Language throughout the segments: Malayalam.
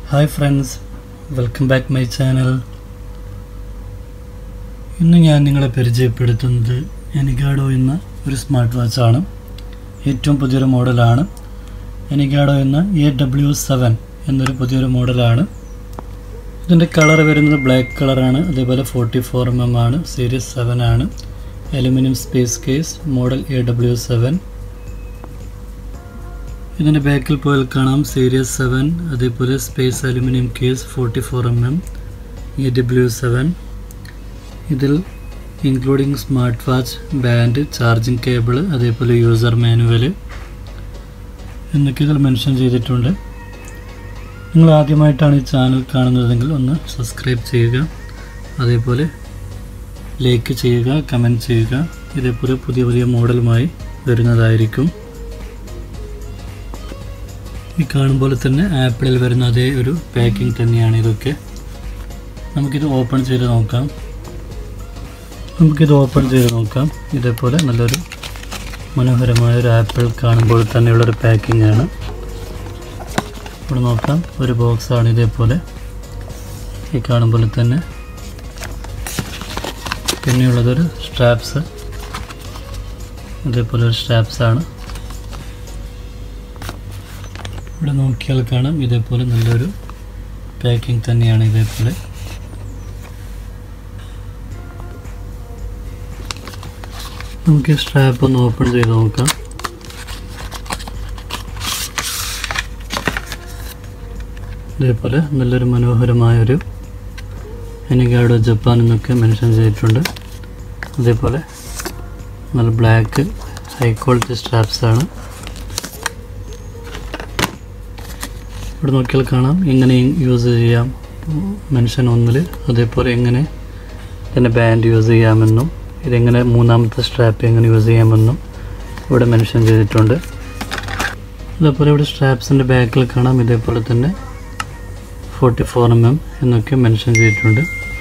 hi friends welcome back my channel ഇന്ന് ഞാൻ നിങ്ങളെ പരിചയപ്പെടുത്തുന്നത് എനിഗാഡോ എന്ന ഒരു സ്മാർട്ട് വാച്ചാണ് ഏറ്റവും പുതിയൊരു മോഡലാണ് എനിഗാഡോ എന്ന എ ഡബ്ല്യു സെവൻ എന്നൊരു പുതിയൊരു മോഡലാണ് ഇതിൻ്റെ കളർ വരുന്നത് ബ്ലാക്ക് കളറാണ് അതേപോലെ ഫോർട്ടി ഫോർ എം എം ആണ് സീരീസ് സെവൻ ആണ് aluminium space case model A W seven ഇതിൻ്റെ ബാക്കിൽ പോയാൽ കാണാം സീരീസ് സെവൻ അതേപോലെ space aluminium case forty four M M A W seven ഇതിൽ including smart watch band charging cable അതേപോലെ യൂസർ മാനുവൽ എന്നൊക്കെ ഇതിൽ മെൻഷൻ ചെയ്തിട്ടുണ്ട് നിങ്ങൾ ആദ്യമായിട്ടാണ് ഈ ചാനൽ കാണുന്നതെങ്കിൽ ഒന്ന് സബ്സ്ക്രൈബ് ചെയ്യുക അതേപോലെ ലൈക്ക് ചെയ്യുക കമൻറ്റ് ചെയ്യുക ഇതേപോലെ പുതിയ പുതിയ മോഡലുമായി വരുന്നതായിരിക്കും ഈ കാണുമ്പോൾ തന്നെ ആപ്പിളിൽ വരുന്ന അതേ ഒരു പാക്കിംഗ് തന്നെയാണ് ഇതൊക്കെ നമുക്കിത് ഓപ്പൺ ചെയ്ത് നോക്കാം നമുക്കിത് ഓപ്പൺ ചെയ്ത് നോക്കാം ഇതേപോലെ നല്ലൊരു മനോഹരമായ ഒരു ആപ്പിൾ കാണുമ്പോൾ തന്നെയുള്ളൊരു പാക്കിംഗ് ആണ് ഇവിടെ നോക്കാം ഒരു ബോക്സാണ് ഇതേപോലെ ഈ കാണുമ്പോൾ തന്നെ പിന്നെയുള്ളതൊരു സ്ട്രാപ്സ് ഇതേപോലെ ഒരു സ്ട്രാപ്സ് ആണ് ഇവിടെ നോക്കിയാൽ കാണാം ഇതേപോലെ നല്ലൊരു പാക്കിംഗ് തന്നെയാണ് ഇതേപോലെ നമുക്ക് ഈ സ്ട്രാപ്പ് ഒന്ന് ഓപ്പൺ ചെയ്ത് നോക്കാം ഇതേപോലെ നല്ലൊരു മനോഹരമായൊരു എനിഗാഡോ ജപ്പാൻ എന്നൊക്കെ മെൻഷൻ ചെയ്തിട്ടുണ്ട് അതേപോലെ നല്ല ബ്ലാക്ക് ഹൈ ക്വാളിറ്റി സ്ട്രാപ്സ് ആണ് ഇവിടെ നോക്കിയാൽ കാണാം എങ്ങനെ യൂസ് ചെയ്യാം മെൻഷൻ ഒന്നിൽ അതേപോലെ എങ്ങനെ ഇതിൻ്റെ ബാൻഡ് യൂസ് ചെയ്യാമെന്നും ഇതെങ്ങനെ മൂന്നാമത്തെ സ്ട്രാപ്പ് എങ്ങനെ യൂസ് ചെയ്യാമെന്നും ഇവിടെ മെൻഷൻ ചെയ്തിട്ടുണ്ട് അതേപോലെ ഇവിടെ സ്ട്രാപ്സിൻ്റെ ബാക്കിൽ കാണാം ഇതേപോലെ തന്നെ ഫോർട്ടി ഫോർ എം എം എന്നൊക്കെ മെൻഷൻ ചെയ്തിട്ടുണ്ട്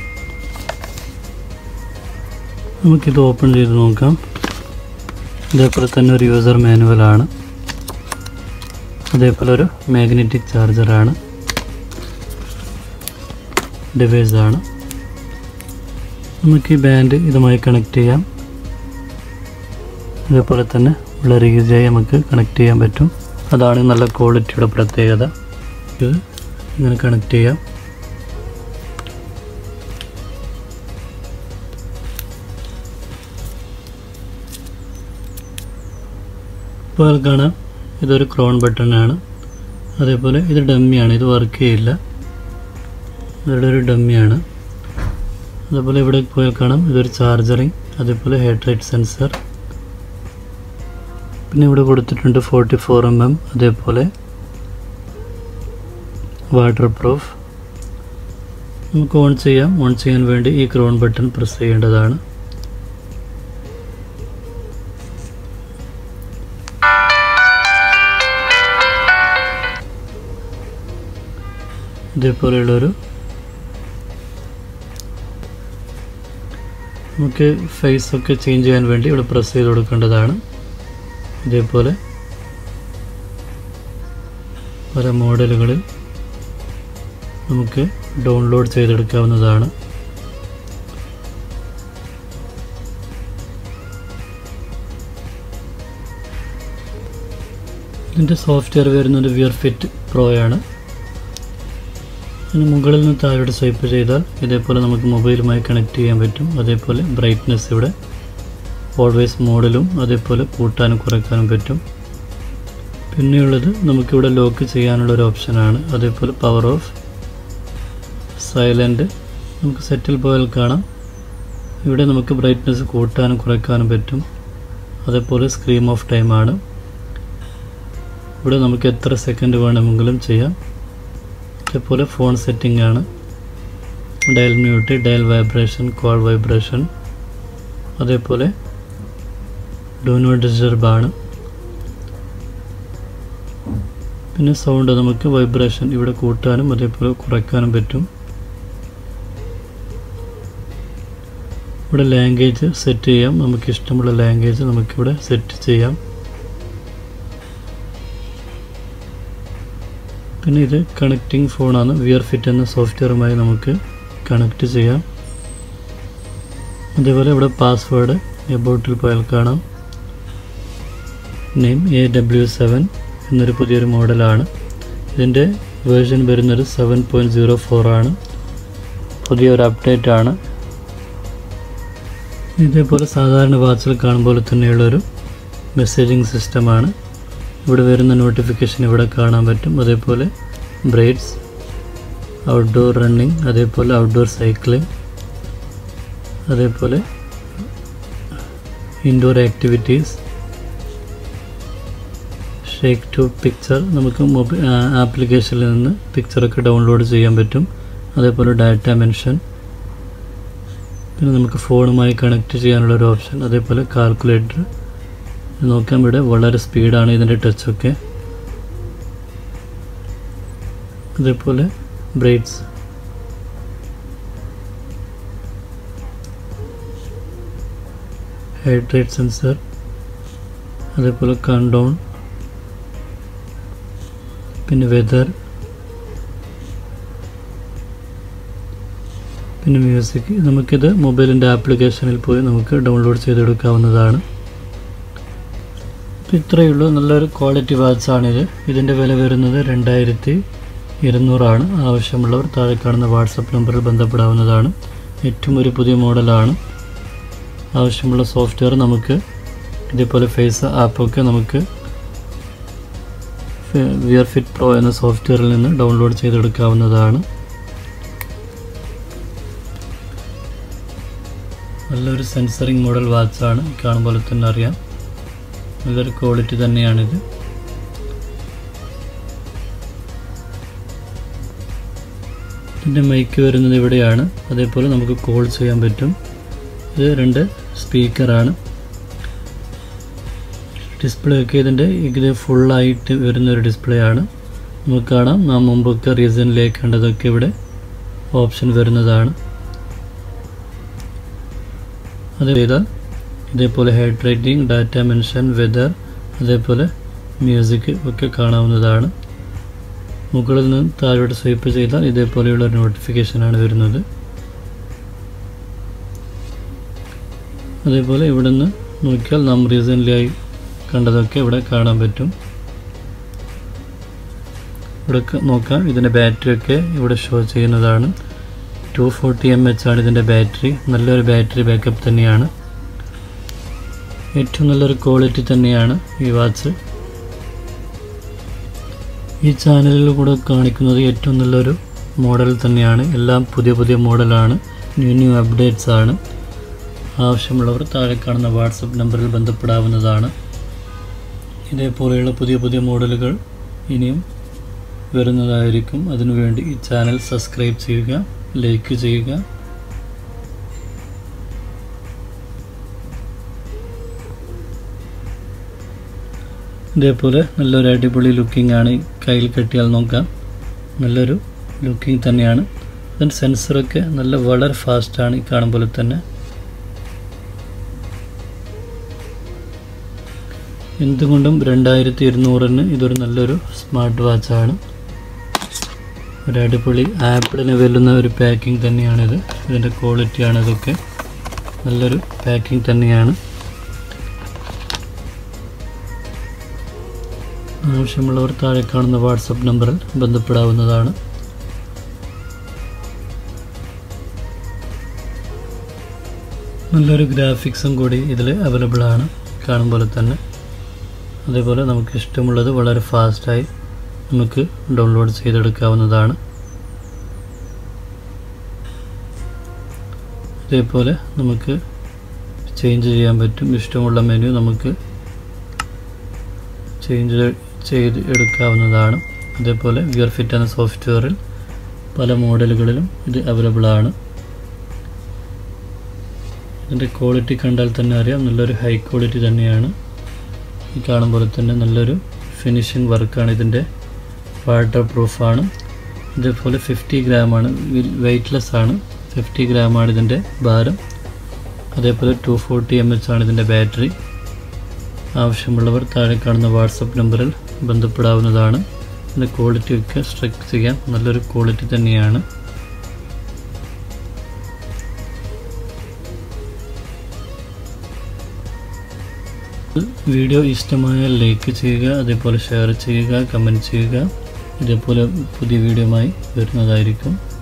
നമുക്കിത് ഓപ്പൺ ചെയ്ത് നോക്കാം ഇതേപോലെ തന്നെ ഒരു യൂസർ മാനുവലാണ് അതേപോലെ ഒരു മാഗ്നറ്റിക് ചാർജറാണ് ഡിവൈസാണ് നമുക്ക് ഈ ബാൻഡ് ഇതുമായി കണക്ട് ചെയ്യാം അതേപോലെ തന്നെ ഉള്ള റീജായി നമുക്ക് കണക്ട് ചെയ്യാൻ പറ്റും അതാണ് നല്ല ക്വാളിറ്റിയുടെ പ്രത്യേകത ഇത് ഇങ്ങനെ കണക്ട് ചെയ്യാം ഇപ്പോൾ കാണാം ഇതൊരു ക്രോൺ ബട്ടണാണ് അതേപോലെ ഇത് ഡമ്മിയാണ് ഇത് വർക്ക് ചെയ്യില്ല ഇവിടെ ഒരു ഡമ്മിയാണ് അതേപോലെ ഇവിടെ പോയാൽ കാണാം ഇതൊരു ചാർജറിങ് അതേപോലെ ഹെഡ് റേറ്റ് സെൻസർ പിന്നെ ഇവിടെ കൊടുത്തിട്ടുണ്ട് ഫോർട്ടി ഫോർ എം എം അതേപോലെ വാട്ടർ പ്രൂഫ് നമുക്ക് ഓൺ ചെയ്യാം ഓൺ ചെയ്യാൻ വേണ്ടി ഈ ക്രോൺ ബട്ടൺ പ്രസ് ചെയ്യേണ്ടതാണ് ഇതേപോലെയുള്ളൊരു നമുക്ക് ഫേസ് ഒക്കെ ചേഞ്ച് ചെയ്യാൻ വേണ്ടി ഇവിടെ പ്രസ് ചെയ്ത് കൊടുക്കേണ്ടതാണ് ഇതേപോലെ പല മോഡലുകളിൽ നമുക്ക് ഡൗൺലോഡ് ചെയ്തെടുക്കാവുന്നതാണ് ഇതിൻ്റെ സോഫ്റ്റ്വെയർ വരുന്നത് വിയർ ഫിറ്റ് പ്രോ ആണ് ഇതിന് മുകളിൽ നിന്ന് താഴോട്ട് സ്വൈപ്പ് ചെയ്താൽ ഇതേപോലെ നമുക്ക് മൊബൈലുമായി കണക്ട് ചെയ്യാൻ പറ്റും അതേപോലെ ബ്രൈറ്റ്നെസ് ഇവിടെ ഓൾവേസ് മോഡലും അതേപോലെ കൂട്ടാനും കുറയ്ക്കാനും പറ്റും പിന്നെയുള്ളത് നമുക്കിവിടെ ലോക്ക് ചെയ്യാനുള്ള ഒരു ഓപ്ഷനാണ് അതേപോലെ പവർ ഓഫ് സൈലൻറ്റ് നമുക്ക് സെറ്റിൽ പോയാൽ കാണാം ഇവിടെ നമുക്ക് ബ്രൈറ്റ്നെസ് കൂട്ടാനും കുറയ്ക്കാനും പറ്റും അതേപോലെ സ്ക്രീം ഓഫ് ടൈമാണ് ഇവിടെ നമുക്ക് എത്ര സെക്കൻഡ് വേണമെങ്കിലും ചെയ്യാം അതേപോലെ ഫോൺ സെറ്റിംഗ് ആണ് dial mute dial vibration call vibration അതേപോലെ ഡോ നോട്ട് ഡിസ്റ്റർബ് ആണ് പിന്നെ സൗണ്ട് നമുക്ക് വൈബ്രേഷൻ ഇവിടെ കൂട്ടാനും അതേപോലെ കുറയ്ക്കാനും പറ്റും ഇവിടെ ലാംഗ്വേജ് സെറ്റ് ചെയ്യാം നമുക്ക് ഇഷ്ടമുള്ള ലാംഗ്വേജ് നമുക്കിവിടെ സെറ്റ് ചെയ്യാം പിന്നെ ഇത് കണക്റ്റിംഗ് ഫോണാണ് വിയർ ഫിറ്റ് എന്ന സോഫ്റ്റ്വെയറുമായി നമുക്ക് കണക്റ്റ് ചെയ്യാം അതേപോലെ ഇവിടെ പാസ്വേഡ് എബൌട്ടിൽ പോയാൽ കാണാം നെയിം എ ഡബ്ല്യു സെവൻ എന്നൊരു പുതിയൊരു മോഡലാണ് ഇതിൻ്റെ വേർഷൻ വരുന്നത് സെവൻ പോയിൻറ്റ് സീറോ ഫോർ ആണ് പുതിയൊരു അപ്ഡേറ്റ് ആണ് ഇതേപോലെ സാധാരണ വാച്ചിൽ കാണുമ്പോൾ തന്നെയുള്ളൊരു മെസ്സേജിങ് സിസ്റ്റമാണ് ഇവിടെ വരുന്ന നോട്ടിഫിക്കേഷൻ ഇവിടെ കാണാൻ പറ്റും അതേപോലെ ബ്രേഡ്സ് ഔട്ട്ഡോർ റണ്ണിങ് അതേപോലെ ഔട്ട്ഡോർ സൈക്ലിംഗ് അതേപോലെ indoor activities shake to picture നമുക്ക് മൊബൈൽ ആപ്ലിക്കേഷനിൽ നിന്ന് പിക്ചറൊക്കെ ഡൗൺലോഡ് ചെയ്യാൻ പറ്റും അതേപോലെ ഡാറ്റ മെൻഷൻ പിന്നെ നമുക്ക് ഫോണുമായി കണക്ട് ചെയ്യാനുള്ള ഒരു ഓപ്ഷൻ അതേപോലെ കാൽക്കുലേറ്റർ നോക്കാൻ ഇവിടെ വളരെ സ്പീഡാണ് ഇതിൻ്റെ ടച്ചൊക്കെ അതേപോലെ ബ്രേഡ്സ് ഹെഡ് റേറ്റ് സെൻസർ അതേപോലെ കൺഡൗൺ പിന്നെ വെതർ പിന്നെ മ്യൂസിക് നമുക്കിത് മൊബൈലിൻ്റെ ആപ്ലിക്കേഷനിൽ പോയി നമുക്ക് ഡൗൺലോഡ് ചെയ്തെടുക്കാവുന്നതാണ് അപ്പോൾ ഇത്രയേ ഉള്ളൂ നല്ലൊരു ക്വാളിറ്റി വാച്ചാണിത് ഇതിൻ്റെ വില വരുന്നത് രണ്ടായിരത്തി ഇരുന്നൂറാണ് ആവശ്യമുള്ളവർ താഴെ കാണുന്ന വാട്സപ്പ് നമ്പറിൽ ബന്ധപ്പെടാവുന്നതാണ് ഏറ്റവും ഒരു പുതിയ മോഡലാണ് ആവശ്യമുള്ള സോഫ്റ്റ്വെയർ നമുക്ക് ഇതേപോലെ ഫേസ് ആപ്പൊക്കെ നമുക്ക് വിയർ ഫിറ്റ് പ്രോ എന്ന സോഫ്റ്റ്വെയറിൽ നിന്ന് ഡൗൺലോഡ് ചെയ്തെടുക്കാവുന്നതാണ് നല്ലൊരു സെൻസറിങ് മോഡൽ വാച്ചാണ് കാണുമ്പോൾ തന്നെ അറിയാം നല്ലൊരു ക്വാളിറ്റി തന്നെയാണിത് ഇതിൻ്റെ മൈക്ക് വരുന്നത് ഇവിടെയാണ് അതേപോലെ നമുക്ക് കോൾ ചെയ്യാൻ പറ്റും ഇത് രണ്ട് സ്പീക്കറാണ് ഡിസ്പ്ലേ ഒക്കെ ഇതിൻ്റെ ഇത് ഫുള്ളായിട്ട് വരുന്ന ഒരു ഡിസ്പ്ലേ ആണ് നമുക്ക് കാണാം നാം മുമ്പൊക്കെ റീസണിലേക്ക് കണ്ടതൊക്കെ ഇവിടെ ഓപ്ഷൻ വരുന്നതാണ് അത് ചെയ്താൽ ഇതേപോലെ heart rating data mention weather അതേപോലെ മ്യൂസിക് ഒക്കെ കാണാവുന്നതാണ് മുകളിൽ നിന്ന് താഴോട്ട് സ്വൈപ്പ് ചെയ്താൽ ഇതേപോലെയുള്ള ഒരു നോട്ടിഫിക്കേഷനാണ് വരുന്നത് അതേപോലെ ഇവിടെ നിന്ന് നോക്കിയാൽ നാം റീസെൻ്റ്ലിയായി കണ്ടതൊക്കെ ഇവിടെ കാണാൻ പറ്റും ഇവിടെ നോക്കാം ഇതിൻ്റെ ബാറ്ററി ഒക്കെ ഇവിടെ ഷോ ചെയ്യുന്നതാണ് ടു ഫോർട്ടി എം എച്ച് ആണ് ഇതിൻ്റെ ബാറ്ററി നല്ലൊരു ബാറ്ററി ബാക്കപ്പ് തന്നെയാണ് ഏറ്റവും നല്ലൊരു ക്വാളിറ്റി തന്നെയാണ് ഈ വാച്ച് ഈ ചാനലിൽ കൂടെ കാണിക്കുന്നത് ഏറ്റവും നല്ലൊരു മോഡൽ തന്നെയാണ് എല്ലാം പുതിയ പുതിയ മോഡലാണ് ന്യൂ ന്യൂ അപ്ഡേറ്റ്സ് ആണ് ആവശ്യമുള്ളവർ താഴെ കാണുന്ന വാട്സപ്പ് നമ്പറിൽ ബന്ധപ്പെടാവുന്നതാണ് ഇതേപോലെയുള്ള പുതിയ പുതിയ മോഡലുകൾ ഇനിയും വരുന്നതായിരിക്കും അതിനുവേണ്ടി ഈ ചാനൽ സബ്സ്ക്രൈബ് ചെയ്യുക ലൈക്ക് ചെയ്യുക ഇതേപോലെ നല്ലൊരു അടിപൊളി ലുക്കിംഗ് ആണ് കയ്യിൽ കെട്ടിയാൽ നോക്കാം നല്ലൊരു ലുക്കിംഗ് തന്നെയാണ് ഇതിൻ്റെ സെൻസറൊക്കെ നല്ല വളരെ ഫാസ്റ്റാണ് ഈ കാണുമ്പോൾ തന്നെ എന്തുകൊണ്ടും രണ്ടായിരത്തി ഇരുന്നൂറിന് ഇതൊരു നല്ലൊരു സ്മാർട്ട് വാച്ചാണ് ഒരു അടിപൊളി ആപ്പിളിന് വെല്ലുന്ന ഒരു പാക്കിംഗ് തന്നെയാണിത് ഇതിൻ്റെ ക്വാളിറ്റിയാണ് ഇതൊക്കെ നല്ലൊരു പാക്കിംഗ് തന്നെയാണ് ആവശ്യമുള്ളവർ താഴെ കാണുന്ന വാട്സപ്പ് നമ്പറിൽ ബന്ധപ്പെടാവുന്നതാണ് നല്ലൊരു ഗ്രാഫിക്സും കൂടി ഇതിൽ അവൈലബിൾ ആണ് കാണുമ്പോൾ തന്നെ അതേപോലെ നമുക്ക് ഇഷ്ടമുള്ളത് വളരെ ഫാസ്റ്റായി നമുക്ക് ഡൗൺലോഡ് ചെയ്തെടുക്കാവുന്നതാണ് അതേപോലെ നമുക്ക് ചേഞ്ച് ചെയ്യാൻ പറ്റും ഇഷ്ടമുള്ള മെനു നമുക്ക് ചേഞ്ച് ചെയ്ത് എടുക്കാവുന്നതാണ് അതേപോലെ വിയർ ഫിറ്റ് എന്ന സോഫ്റ്റ്വെയറിൽ പല മോഡലുകളിലും ഇത് അവൈലബിൾ ആണ് ഇതിൻ്റെ ക്വാളിറ്റി കണ്ടാൽ തന്നെ അറിയാം നല്ലൊരു ഹൈ ക്വാളിറ്റി തന്നെയാണ് ഈ കാണുമ്പോൾ തന്നെ നല്ലൊരു ഫിനിഷിംഗ് വർക്കാണ് ഇതിൻ്റെ വാട്ടർ പ്രൂഫാണ് ഇതേപോലെ ഫിഫ്റ്റി ഗ്രാമാണ് വെയ്റ്റ്ലെസ് ആണ് ഫിഫ്റ്റി ഗ്രാമാണ് ഇതിൻ്റെ ഭാരം അതേപോലെ ടു ഫോർട്ടി എം എച്ച് ആണ് ഇതിൻ്റെ ബാറ്ററി ആവശ്യമുള്ളവർ താഴെ കാണുന്ന വാട്സപ്പ് നമ്പറിൽ ബന്ധപ്പെടാവുന്നതാണ് ഇതിൻ്റെ ക്വാളിറ്റി ഒക്കെ സ്ട്രെക്ക് ചെയ്യാം നല്ലൊരു ക്വാളിറ്റി തന്നെയാണ് വീഡിയോ ഇഷ്ടമായാൽ ലൈക്ക് ചെയ്യുക അതേപോലെ ഷെയർ ചെയ്യുക കമൻറ്റ് ചെയ്യുക ഇതേപോലെ പുതിയ വീഡിയോയുമായി വരുന്നതായിരിക്കും